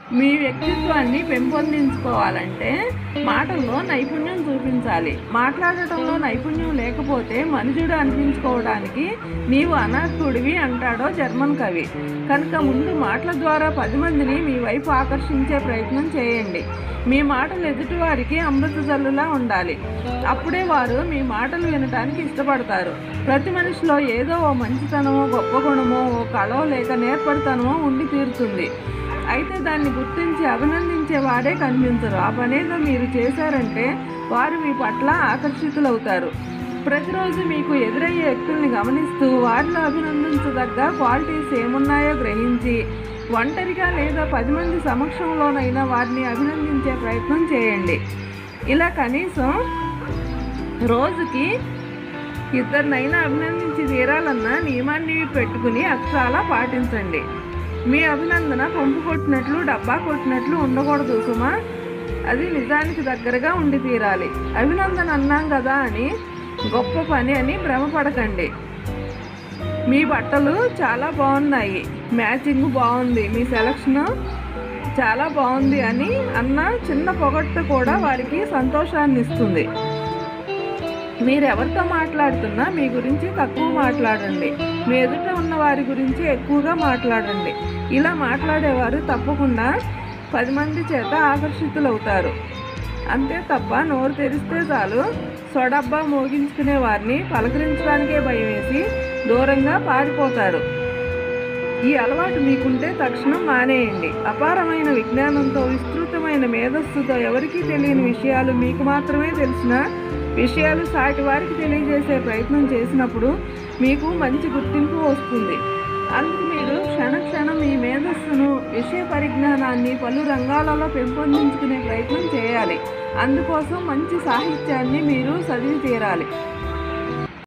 మీ వ్యక్తిత్వాన్ని పెంపొందించుకోవాలంటే మాటల్లో నైపుణ్యం చూపించాలి మాట్లాడటంలో నైపుణ్యం లేకపోతే మనుషుడు అనిపించుకోవడానికి నీవు అనర్హుడివి అంటాడో జర్మన్ కవి కనుక ముందు మాటల ద్వారా పది మందిని మీ వైపు ఆకర్షించే ప్రయత్నం చేయండి మీ మాటలు ఎదుటివారికి అమృత జల్లులా ఉండాలి అప్పుడే వారు మీ మాటలు వినటానికి ఇష్టపడతారు ప్రతి మనిషిలో ఏదో ఓ మంచితనమో గొప్ప గుణమో ఓ కళో లేక నేర్పడితనమో ఉండి తీరుతుంది అయితే దాన్ని గుర్తించి అభినందించే వారే కనిపించరు ఆ పనేదో మీరు చేశారంటే వారు మీ పట్ల ఆకర్షితులవుతారు ప్రతిరోజు మీకు ఎదురయ్యే వ్యక్తుల్ని గమనిస్తూ వారిలో అభినందించదగ్గ క్వాలిటీస్ ఏమున్నాయో గ్రహించి ఒంటరిగా లేదా పది మంది సమక్షంలోనైనా వారిని అభినందించే ప్రయత్నం చేయండి ఇలా కనీసం రోజుకి ఇద్దరినైనా అభినందించి తీరాలన్న నియమాన్ని పెట్టుకుని అక్షరాలా పాటించండి మీ అభినందన పంపు కొట్టినట్లు డబ్బా కొట్టినట్లు ఉండకూడదు సుమా అది నిజానికి దగ్గరగా ఉండి తీరాలి అభినందన అన్నాం కదా అని గొప్ప పని అని భ్రమపడకండి మీ బట్టలు చాలా బాగున్నాయి మ్యాచింగ్ బాగుంది మీ సెలక్షన్ చాలా బాగుంది అని అన్న చిన్న పొగట్టు కూడా వారికి సంతోషాన్ని ఇస్తుంది మీరు ఎవరితో మాట్లాడుతున్నా మీ గురించి తక్కువ మాట్లాడండి మీ ఎదుట ఉన్న వారి గురించి ఎక్కువగా మాట్లాడండి ఇలా మాట్లాడేవారు తప్పకుండా పది మంది చేత ఆకర్షితులవుతారు అంతే తప్ప నోరు తెరిస్తే చాలు సొడబ్బా మోగించుకునే వారిని పలకరించడానికే భయం వేసి దూరంగా పారిపోతారు ఈ అలవాటు మీకుంటే తక్షణం మానేయండి అపారమైన విజ్ఞానంతో విస్తృతమైన మేధస్సుతో ఎవరికీ తెలియని విషయాలు మీకు మాత్రమే తెలిసిన విషయాలు సాటి వారికి తెలియజేసే ప్రయత్నం చేసినప్పుడు మీకు మంచి గుర్తింపు వస్తుంది అందుకు మీరు క్షణ క్షణం మీ మేధస్సును విషయ పరిజ్ఞానాన్ని పలు రంగాలలో పెంపొందించుకునే ప్రయత్నం చేయాలి అందుకోసం మంచి సాహిత్యాన్ని మీరు చదివి తీరాలి